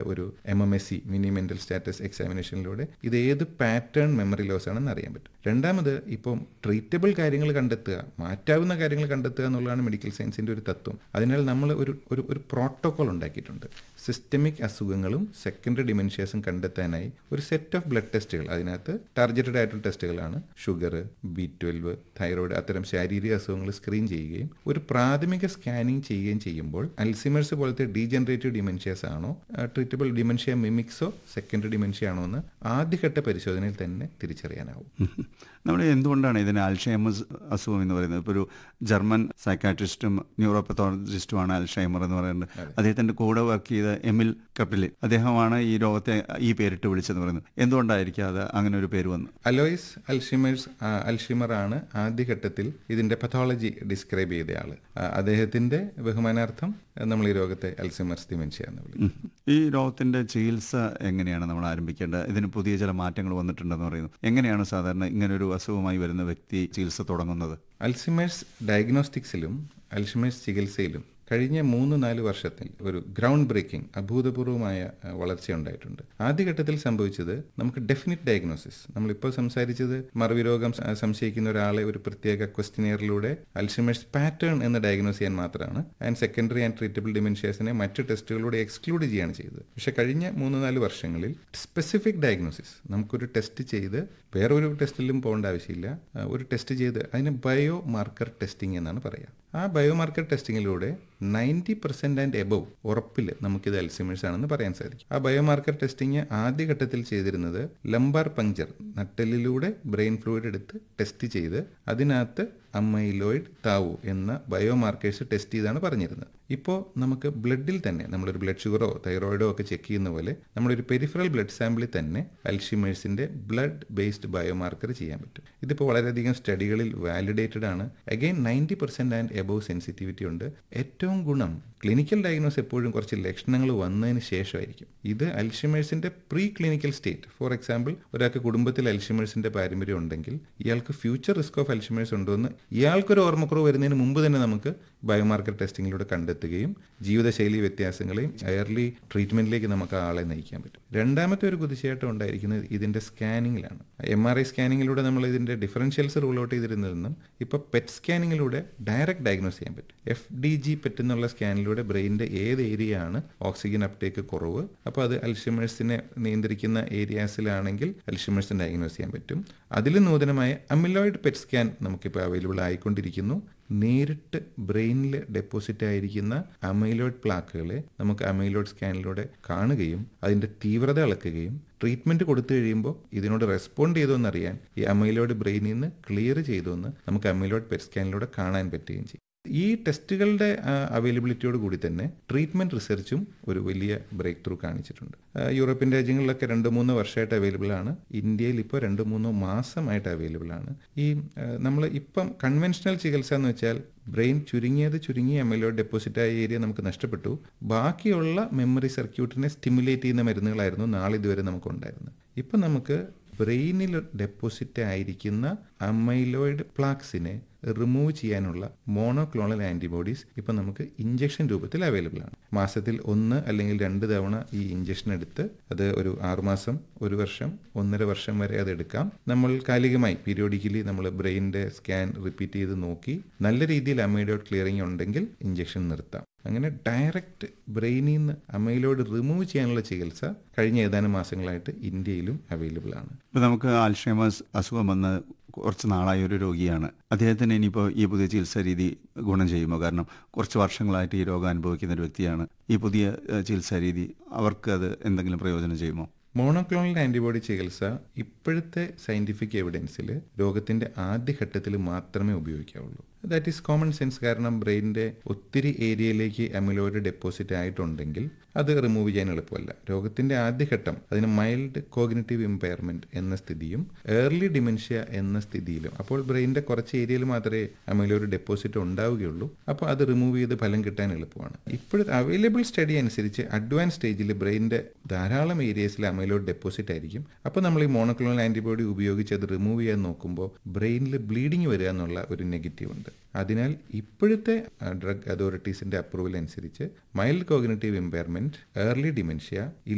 ഒരു M M S C mini mental status എക്സാമിനേഷനിലൂടെ ഇത് ഏത് പാറ്റേൺ മെമ്മറി ലോസ് ആണെന്ന് അറിയാൻ പറ്റും രണ്ടാമത് ഇപ്പം ട്രീറ്റബിൾ കാര്യങ്ങൾ കണ്ടെത്തുക മാറ്റാവുന്ന കാര്യങ്ങൾ കണ്ടെത്തുക എന്നുള്ളതാണ് മെഡിക്കൽ സയൻസിന്റെ ഒരു തത്വം അതിനാൽ നമ്മൾ ഒരു ഒരു ഒരു പ്രോട്ടോകോൾ ഉണ്ടാക്കിയിട്ടുണ്ട് സിസ്റ്റമിക് അസുഖങ്ങളും സെക്കൻഡറി ഡിമെൻഷ്യാസും കണ്ടെത്താനായി ഒരു സെറ്റ് ഓഫ് ബ്ലഡ് ടെസ്റ്റുകൾ അതിനകത്ത് ടാർഗറ്റഡ് ആയിട്ടുള്ള ടെസ്റ്റുകളാണ് ഷുഗർ ബി ട്വൽവ് തൈറോയ്ഡ് അത്തരം ശാരീരിക അസുഖങ്ങൾ സ്ക്രീൻ ചെയ്യുകയും ഒരു പ്രാഥമിക സ്കാനിങ് ചെയ്യുകയും ചെയ്യുമ്പോൾ അൽസിമേഴ്സ് പോലത്തെ ഡീജനറേറ്റീവ് ഡിമെൻഷ്യാസ് ആണോ ട്രീറ്റബിൾ ഡിമെൻഷ്യ മിമിക്സോ സെക്കൻഡറി ഡിമെൻഷ്യ ആണോ എന്ന് ആദ്യഘട്ട പരിശോധനയിൽ തന്നെ തിരിച്ചറിയാനാവും നമ്മൾ എന്തുകൊണ്ടാണ് ഇതിന് അൽഷൈമസ് അസുഖം എന്ന് പറയുന്നത് ഇപ്പോൾ ഒരു ജർമ്മൻ സൈക്കാട്രിസ്റ്റും ന്യൂറോപത്തോളജിസ്റ്റുമാണ് അൽഷൈമർ എന്ന് പറയുന്നത് അദ്ദേഹത്തിന്റെ കൂടെ വർക്ക് ചെയ്ത എമിൽ കപ്പിൽ അദ്ദേഹമാണ് ഈ രോഗത്തെ ഈ പേരിട്ട് വിളിച്ചെന്ന് പറയുന്നത് എന്തുകൊണ്ടായിരിക്കും അത് അങ്ങനെ ഒരു പേര് വന്നു അലോയ്സ് അൽഷിമേഴ്സ് അൽഷിമർ ആണ് ആദ്യഘട്ടത്തിൽ ഇതിന്റെ പത്തോളജി ഡിസ്ക്രൈബ് ചെയ്ത ആള് ആ, അദ്ദേഹത്തിന്റെ ബഹുമാനാർത്ഥം നമ്മൾ ഈ രോഗത്തെ അൽഷിമേഴ്സ് ഡിമെൻഷ്യ എന്ന് വിളിക്കും ഈ രോഗത്തിന്റെ ചികിത്സ എങ്ങനെയാണ് നമ്മൾ ആരംഭിക്കേണ്ടത് ഇതിന് പുതിയ ചില മാറ്റങ്ങൾ വന്നിട്ടുണ്ടെന്ന് പറയുന്നു എങ്ങനെയാണ് സാധാരണ ഇങ്ങനെ ഒരു അസുഖമായി വരുന്ന വ്യക്തി ചികിത്സ തുടങ്ങുന്നത് അൽഷിമേഴ്സ് ഡയഗ്നോസ്റ്റിക്സിലും അൽഷിമേഴ്സ് ചികിത്സയിലും കഴിഞ്ഞ മൂന്ന് നാല് വർഷത്തിൽ ഒരു ഗ്രൗണ്ട് ബ്രേക്കിംഗ് അഭൂതപൂർവമായ അഹ്, വളർച്ചയുണ്ടായിട്ടുണ്ട് ആദ്യഘട്ടത്തിൽ സംഭവിച്ചത് നമുക്ക് ഡെഫിനിറ്റ് ഡയഗ്നോസിസ് നമ്മളിപ്പോൾ സംസാരിച്ചത് മറവി രോഗം സ- സംശയിക്കുന്ന ഒരാളെ ഒരു പ്രത്യേക ക്വസ്റ്റിനെയറിലൂടെ അൽഷിമേഴ്സ് പാറ്റേൺ എന്ന് ഡയഗ്നോസ് ചെയ്യാൻ മാത്രമാണ് ആൻഡ് സെക്കൻഡറി ആൻഡ് ട്രീറ്റബിൾ ഡിമെൻഷ്യാസിനെ മറ്റ് ടെസ്റ്റുകളിലൂടെ എക്സ്ക്ലൂഡ് ചെയ്യുകയാണ് ചെയ്തത് പക്ഷേ കഴിഞ്ഞ മൂന്ന് നാല് വർഷങ്ങളിൽ സ്പെസിഫിക് ഡയഗ്നോസിസ് നമുക്കൊരു ടെസ്റ്റ് ചെയ്ത് വേറൊരു ടെസ്റ്റിലും പോകേണ്ട ആവശ്യമില്ല ആ, ഒരു ടെസ്റ്റ് ചെയ്ത് അതിന് ബയോ മാർക്കർ ടെസ്റ്റിംഗ് എന്നാണ് പറയുക ആ ബയോമാർക്കർ ടെസ്റ്റിങ്ങിലൂടെ നയൻറ്റി പെർസെൻറ്റ് ആൻഡ് എബവ് ഉറപ്പിൽ നമുക്കിത് അൽസിമേഴ്സ് ആണെന്ന് പറയാൻ സാധിക്കും ആ ബയോമാർക്കർ ടെസ്റ്റിംഗ് ആദ്യഘട്ടത്തിൽ ചെയ്തിരുന്നത് ലംബാർ പങ്ചർ നട്ടെല്ലിലൂടെ ബ്രെയിൻ ഫ്ലൂയിഡ് എടുത്ത് ടെസ്റ്റ് ചെയ്ത് അതിനകത്ത് അമ്മൈലോയിഡ് താവു എന്ന ബയോമാർക്കേഴ്സ് ടെസ്റ്റ് ചെയ്താണ് പറഞ്ഞിരുന്നത് ഇപ്പോൾ നമുക്ക് ബ്ലഡിൽ തന്നെ നമ്മളൊരു ബ്ലഡ് ഷുഗറോ തൈറോയിഡോ ഒക്കെ ചെക്ക് ചെയ്യുന്ന പോലെ നമ്മളൊരു പെരിഫറൽ ബ്ലഡ് സാമ്പിളിൽ തന്നെ അൽഷിമേഴ്സിന്റെ ബ്ലഡ് ബേസ്ഡ് ബയോമാർക്കർ ചെയ്യാൻ പറ്റും ഇതിപ്പോൾ വളരെയധികം സ്റ്റഡികളിൽ വാലിഡേറ്റഡ് ആണ് again ninety percent and above sensitivity ഉണ്ട് ഏറ്റവും ഗുണം ക്ലിനിക്കൽ ഡയഗ്നോസ് എപ്പോഴും കുറച്ച് ലക്ഷണങ്ങൾ വന്നതിന് ശേഷമായിരിക്കും ഇത് അൽഷിമേഴ്സിന്റെ pre clinical state for example ഒരാൾക്ക് കുടുംബത്തിൽ അൽഷിമേഴ്സിന്റെ പാരമ്പര്യം ഉണ്ടെങ്കിൽ ഇയാൾക്ക് ഫ്യൂച്ചർ റിസ്ക് ഓഫ് അൽഷിമേഴ്സ് ഉണ്ടോ എന്ന് ഇയാൾക്കൊരു ഓർമ്മക്കുറവ് വരുന്നതിന് മുമ്പ് തന്നെ നമുക്ക് ബയോമാർക്കർ ടെസ്റ്റിങ്ങിലൂടെ കണ്ടെത്തുകയും ജീവിതശൈലി വ്യത്യാസങ്ങളെയും എയർലി ട്രീറ്റ്മെന്റിലേക്ക് നമുക്ക് ആ ആളെ നയിക്കാൻ പറ്റും രണ്ടാമത്തെ ഒരു കുതിച്ചേട്ടം ഉണ്ടായിരിക്കുന്നത് ഇതിന്റെ സ്കാനിങ്ങിലാണ് എം ആർ ഐ സ്കാനിങ്ങിലൂടെ നമ്മൾ ഇതിന്റെ ഡിഫറൻഷ്യൽസ് റൂൾ ഔട്ട് ചെയ്തിരുന്നതിൽ നിന്നും ഇപ്പോൾ പെറ്റ് സ്കാനിങ്ങിലൂടെ ഡയറക്റ്റ് ഡയഗ്നോസ് ചെയ്യാൻ പറ്റും എഫ് ഡി ജി പെറ്റ് എന്നുള്ള സ്കാനിലൂടെ ബ്രെയിനിന്റെ ഏത് ഏരിയ ആണ് ഓക്സിജൻ അപ്ടേക്ക് കുറവ് അപ്പോൾ അത് അൽഷിമേഴ്സിനെ നിയന്ത്രിക്കുന്ന ഏരിയാസിലാണെങ്കിൽ അൽഷിമേഴ്സിനെ ഡയഗ്നോസ് ചെയ്യാൻ പറ്റും അതിൽ നൂതനമായ അമിലോയിഡ് പെറ്റ് സ്കാൻ നമുക്കിപ്പോൾ അവൈലബിൾ ആയിക്കൊണ്ടിരിക്കുന്നു നേരിട്ട് ബ്രെയിനിൽ ഡെപ്പോസിറ്റ് ആയിരിക്കുന്ന അമൈലോയിഡ് പ്ലാക്കുകളെ നമുക്ക് അമൈലോയിഡ് സ്കാനിലൂടെ കാണുകയും അതിന്റെ തീവ്രത അളക്കുകയും ട്രീറ്റ്മെന്റ് കൊടുത്തു കഴിയുമ്പോൾ ഇതിനോട് റെസ്പോണ്ട് ചെയ്തോ എന്നറിയാൻ ഈ അമൈലോയിഡ് ബ്രെയിനിൽ നിന്ന് ക്ലിയർ ചെയ്തോ എന്ന് നമുക്ക് അമൈലോയിഡ് പെറ്റ് സ്കാനിലൂടെ കാണാൻ പറ്റുകയും ചെയ്യും ഈ ടെസ്റ്റുകളുടെ അവൈലബിലിറ്റിയോട് കൂടി തന്നെ ട്രീറ്റ്മെന്റ് റിസർച്ചും ഒരു വലിയ ബ്രേക്ക് ത്രൂ കാണിച്ചിട്ടുണ്ട് ആ, യൂറോപ്യൻ രാജ്യങ്ങളിലൊക്കെ രണ്ട് മൂന്ന് വർഷമായിട്ട് അവൈലബിൾ ആണ് ഇന്ത്യയിൽ ഇപ്പോൾ രണ്ട് മൂന്നോ മാസമായിട്ട് അവൈലബിൾ ആണ് ഈ നമ്മൾ ഇപ്പം കൺവെൻഷണൽ ചികിത്സ എന്ന് വെച്ചാൽ ബ്രെയിൻ ചുരുങ്ങിയത് ചുരുങ്ങി എമലോയിഡ് ഡെപ്പോസിറ്റ് ആയ ഏരിയ നമുക്ക് നഷ്ടപ്പെട്ടു ബാക്കിയുള്ള മെമ്മറി സർക്യൂട്ടിനെ സ്റ്റിമുലേറ്റ് ചെയ്യുന്ന മരുന്നുകളായിരുന്നു നാളെ ഇതുവരെ നമുക്കുണ്ടായിരുന്നത് ഇപ്പം നമുക്ക് ബ്രെയിനിൽ ഡെപ്പോസിറ്റ് ആയിരിക്കുന്ന അമൈലോയിഡ് പ്ലാക്സിനെ റിമൂവ് ചെയ്യാനുള്ള മോണോക്ലോണൽ ആന്റിബോഡീസ് ഇപ്പം നമുക്ക് ഇഞ്ചക്ഷൻ രൂപത്തിൽ അവൈലബിൾ ആണ് മാസത്തിൽ ഒന്ന് അല്ലെങ്കിൽ രണ്ട് തവണ ഈ ഇഞ്ചക്ഷൻ എടുത്ത് അത് ഒരു ആറുമാസം ഒരു വർഷം ഒന്നര വർഷം വരെ അത് എടുക്കാം നമ്മൾ കാലികമായി പീരിയോഡിക്കലി നമ്മൾ ബ്രെയിനിന്റെ സ്കാൻ റിപ്പീറ്റ് ചെയ്ത് നോക്കി നല്ല രീതിയിൽ അമൈലോയിഡ് ക്ലിയറിംഗ് ഉണ്ടെങ്കിൽ ഇഞ്ചക്ഷൻ നിർത്താം അങ്ങനെ ഡയറക്റ്റ് ബ്രെയിനിൽ നിന്ന് അമൈലോയിഡ് റിമൂവ് ചെയ്യാനുള്ള ചികിത്സ കഴിഞ്ഞ ഏതാനും മാസങ്ങളായിട്ട് ഇന്ത്യയിലും അവൈലബിൾ ആണ് ഇപ്പൊ നമുക്ക് ആൽഷൈമേഴ്സ് അസുഖം വന്ന് കുറച്ച് നാളായ ഒരു രോഗിയാണ് അദ്ദേഹത്തിന് ഇനിയിപ്പോൾ ഈ പുതിയ ചികിത്സാ രീതി ഗുണം ചെയ്യുമോ കാരണം കുറച്ച് വർഷങ്ങളായിട്ട് ഈ രോഗം അനുഭവിക്കുന്ന ഒരു വ്യക്തിയാണ് ഈ പുതിയ ഏഹ്, ചികിത്സാ രീതി അവർക്ക് അത് എന്തെങ്കിലും പ്രയോജനം ചെയ്യുമോ മോണോക്ലോണൽ ആന്റിബോഡി ചികിത്സ ഇപ്പോഴത്തെ സയന്റിഫിക് എവിഡൻസിൽ രോഗത്തിന്റെ ആദ്യഘട്ടത്തിൽ മാത്രമേ ഉപയോഗിക്കാവുള്ളൂ ദാറ്റ് ഈസ് കോമൺ സെൻസ് കാരണം ബ്രെയിനിന്റെ ഒത്തിരി ഏരിയയിലേക്ക് അമിലോയിഡ് ഡെപ്പോസിറ്റ് ആയിട്ടുണ്ടെങ്കിൽ അത് റിമൂവ് ചെയ്യാൻ എളുപ്പമല്ല രോഗത്തിന്റെ ആദ്യഘട്ടം അതിന് മൈൽഡ് കോഗ്നിറ്റീവ് ഇമ്പയർമെന്റ് എന്ന സ്ഥിതിയും ഏർലി ഡിമെൻഷ്യ എന്ന സ്ഥിതിയിലും അപ്പോൾ ബ്രെയിനിന്റെ കുറച്ച് ഏരിയയിൽ മാത്രമേ അമിലോയിഡ് ഡെപ്പോസിറ്റ് ഉണ്ടാവുകയുള്ളൂ അപ്പോൾ അത് റിമൂവ് ചെയ്ത് ഫലം കിട്ടാൻ എളുപ്പമാണ് ഇപ്പോഴത്തെ അവൈലബിൾ സ്റ്റഡി അനുസരിച്ച് അഡ്വാൻസ് സ്റ്റേജിൽ ബ്രെയിനിന്റെ ധാരാളം ഏരിയസിൽ അമൈലോയിഡ് ഡെപ്പോസിറ്റ് ആയിരിക്കും അപ്പോൾ നമ്മൾ ഈ മോണോക്ലോണൽ ആന്റിബോഡി ഉപയോഗിച്ച് അത് റിമൂവ് ചെയ്യാൻ നോക്കുമ്പോൾ ബ്രെയിനിൽ ബ്ലീഡിങ് വരിക എന്നുള്ള ഒരു നെഗറ്റീവ് ഉണ്ട് അതിനാൽ ഇപ്പോഴത്തെ ഡ്രഗ് അതോറിറ്റീസിന്റെ അപ്രൂവൽ അനുസരിച്ച് mild cognitive impairment early dementia